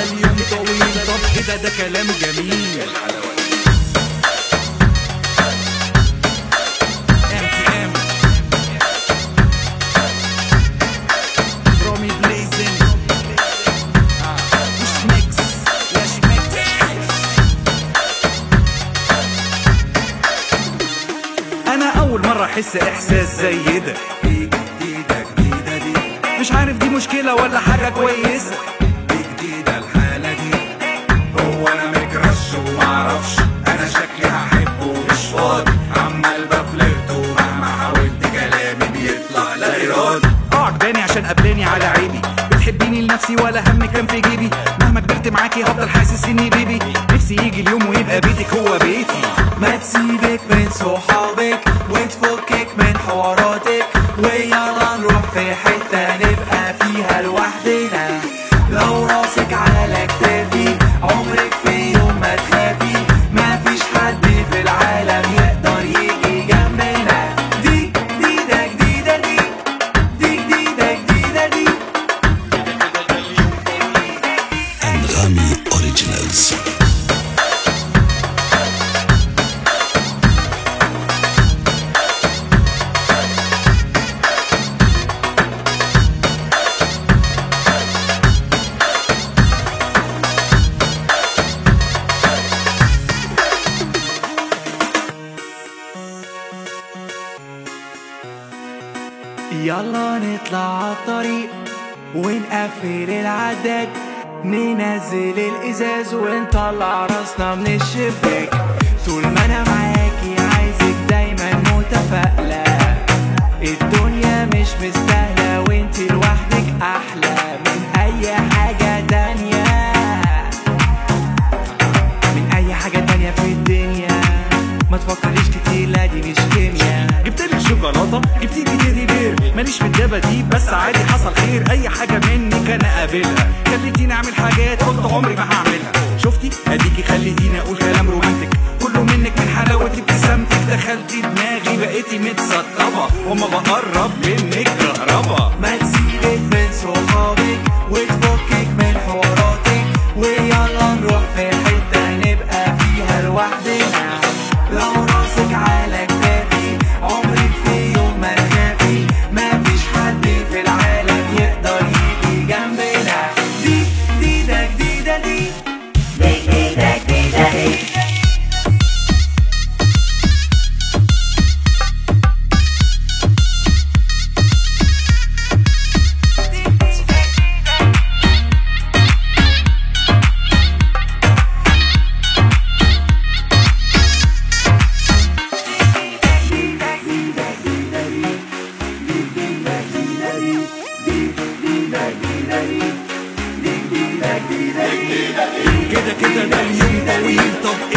ده اليوم طويل طب كده ده كلام جميل MTM. رامي بليزن آه. مش ميكس يا شميكس انا اول مره احس احساس زي ده دي جديدة جديدة دي مش عارف دي مشكله ولا حاجه كويسه دي جديدة الحالة دي هو انا مكرش ومعرفش انا شكلي هحبه مش فاضي عمال بفلرت ومهما حاولت كلامي بيطلع لا ارادي اه عجباني عشان قبلاني على عيبي بتحبيني لنفسي ولا هم كان في جيبي مهما كبرت معاكي هفضل حاسس اني بيبي نفسي يجي اليوم ويبقى بيتك هو بيتي ما تسيبك من صحابك وتفكك من حواراتك ويلا نروح في حتة نبقى فيها لوحدنا لو راسك على كتافي عمرك في يوم ما تخافي ما فيش حد في العالم يقدر يجي جنبنا دي جديدة جديدة دي دي جديدة جديدة دي Andrami Originals. يلا نطلع عالطريق ونقفل العداد ننزل الازاز ونطلع راسنا من الشباك طول ما انا معاكي عايزك دايما متفائلة الدنيا مش مستاهلة وانت لوحدك احلى من اي حاجة تانية من اي حاجة تانية في الدنيا ما تفكريش كتير لا دي مش كيمياء جبتلك شوكولاته جبتيلي تيدي بير ماليش في الدبه دي بس عادي حصل خير اي حاجه منك انا قابلها خليتيني اعمل حاجات كنت عمري ما هعملها شفتي اديكي خليتيني اقول كلام رومانتك كله منك من حلاوه ابتسامتك دخلتي دماغي بقيتي متسطبه وما بقرب منك كهربا ما تسيبك من صحابك وتفكك من حواراتك ويلا نروح في حتة نبقى فيها لوحدنا لو راسك على كتافي عمرك في يوم ما تخافي ما فيش حد في العالم يقدر يجي جنبنا دي جديدة جديدة دي دي جديدة جديدة دي كده كده ده اليوم طويل طب